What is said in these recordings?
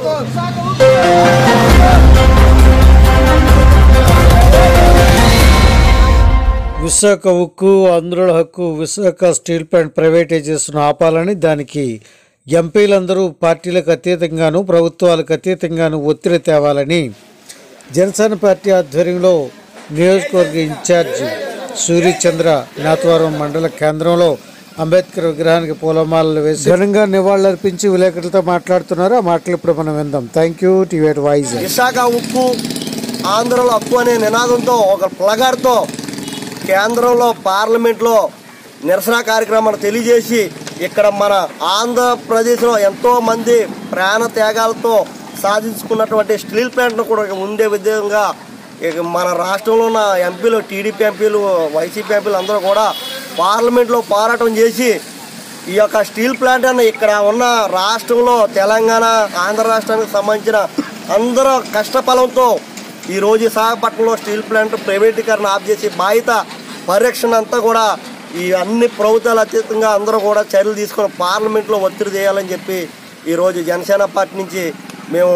విశాఖ ఉక్కు ఆంధ్రుల హక్కు విశాఖ స్టీల్ ప్లాంట్ ప్రైవేటైజేషన్ ఆపాలని దానికి ఎంపీలందరూ పార్టీలకు అతీతంగాను ప్రభుత్వాలకు అతీతంగాను ఒత్తిడి తేవాలని జనసేన పార్టీ ఆధ్వర్యంలో నియోజకవర్గ ఇన్ఛార్జి సూర్యచంద్ర నాథవరం మండల కేంద్రంలో అంబేద్కర్ విగ్రహానికి పూలమాలలు వేసి ఘనంగా నివాళులర్పించి విలేకరులతో మాట్లాడుతున్నారు ఆ మాటలు ఇప్పుడు మనం విందాం thank you TV voice Visakha ఉక్కు ఆంధ్రలో హక్కు అనే నినాదంతో ఒక ప్లగార్తో కేంద్రంలో పార్లమెంట్లో నిరసన కార్యక్రమాన్ని తెలియజేసి ఇక్కడ మన ఆంధ్రప్రదేశ్లో ఎంతో మంది ప్రాణ త్యాగాలతో సాధించుకున్నటువంటి స్టీల్ ప్లాంట్ను కూడా ఇక ఉండే విధంగా ఇక మన రాష్ట్రంలో ఉన్న ఎంపీలు టీడీపీ ఎంపీలు వైసీపీ ఎంపీలు అందరూ కూడా పార్లమెంట్లో పోరాటం చేసి ఈ యొక్క స్టీల్ ప్లాంట్ అన్న ఇక్కడ ఉన్న రాష్ట్రంలో తెలంగాణ ఆంధ్ర రాష్ట్రానికి సంబంధించిన అందరూ కష్టఫలంతో ఈరోజు విశాఖపట్నంలో స్టీల్ ప్లాంట్ ప్రైవేటీకరణ ఆఫ్ చేసి బాధ్యత పరిరక్షణ అంతా కూడా ఈ అన్ని ప్రభుత్వాల అతీతంగా అందరూ కూడా చర్యలు తీసుకొని పార్లమెంట్లో ఒత్తిడి చేయాలని చెప్పి ఈరోజు జనసేన పార్టీ నుంచి మేము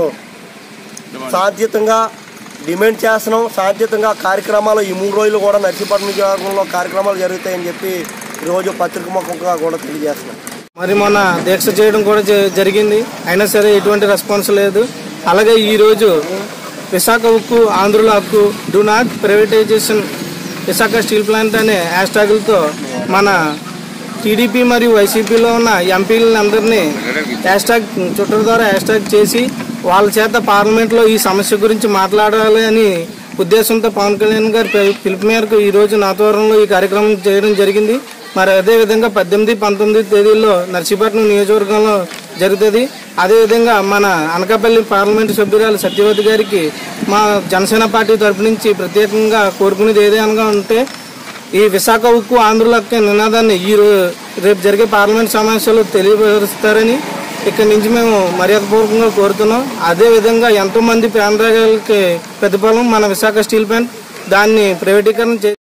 శాంతియుతంగా డిమాండ్ చేస్తున్నాం శాంతియుతంగా కార్యక్రమాలు ఈ మూడు రోజులు కూడా నర్సీపట్నం నియోజకవర్గంలో కార్యక్రమాలు జరుగుతాయని చెప్పి ఈరోజు పత్రిక ముఖంగా కూడా తెలియజేస్తున్నాం మరి మొన్న దీక్ష చేయడం కూడా జ- జరిగింది అయినా సరే ఎటువంటి రెస్పాన్స్ లేదు అలాగే ఈరోజు విశాఖ ఉక్కు ఆంధ్రుల హక్కు do not privatization Visakha steel plant అనే హ్యాష్ ట్యాగులతో మన టీడీపీ మరియు వైసీపీలో ఉన్న ఎంపీలందరినీ హ్యాష్ ట్యాగ్ ట్విట్టర్ ద్వారా హ్యాష్ ట్యాగ్ చేసి వాళ్ళ చేత పార్లమెంట్లో ఈ సమస్య గురించి మాట్లాడాలి అని ఉద్దేశంతో పవన్ కళ్యాణ్ గారి పి- పిలుపు మేరకు ఈ రోజు నాతవరంలో ఈ కార్యక్రమం చేయడం జరిగింది మరి అదే విధంగా పద్దెనిమిది పంతొమ్మిది తేదీల్లో నర్సీపట్నం నియోజకవర్గంలో జరుగుతుంది అదేవిధంగా మన అనకాపల్లి పార్లమెంటు సభ్యురాలు సత్యవతి గారికి మా జనసేన పార్టీ తరపు నుంచి ప్రత్యేకంగా కోరుకునేది ఏదైనా ఉంటే ఈ విశాఖ ఉక్కు ఆంధ్రుల యొక్క నినాదాన్ని ఈ రో- రేపు జరిగే పార్లమెంట్ సమావేశాల్లో తెలియపరుస్తారని ఇక్కడి నుంచి మేము మర్యాదపూర్వకంగా కోరుతున్నాం అదేవిధంగా ఎంతో మంది ప్రాంతాలకి ప్రతిఫలం మన విశాఖ స్టీల్ ప్లాంట్ దాన్ని ప్రైవేటీకరణ చే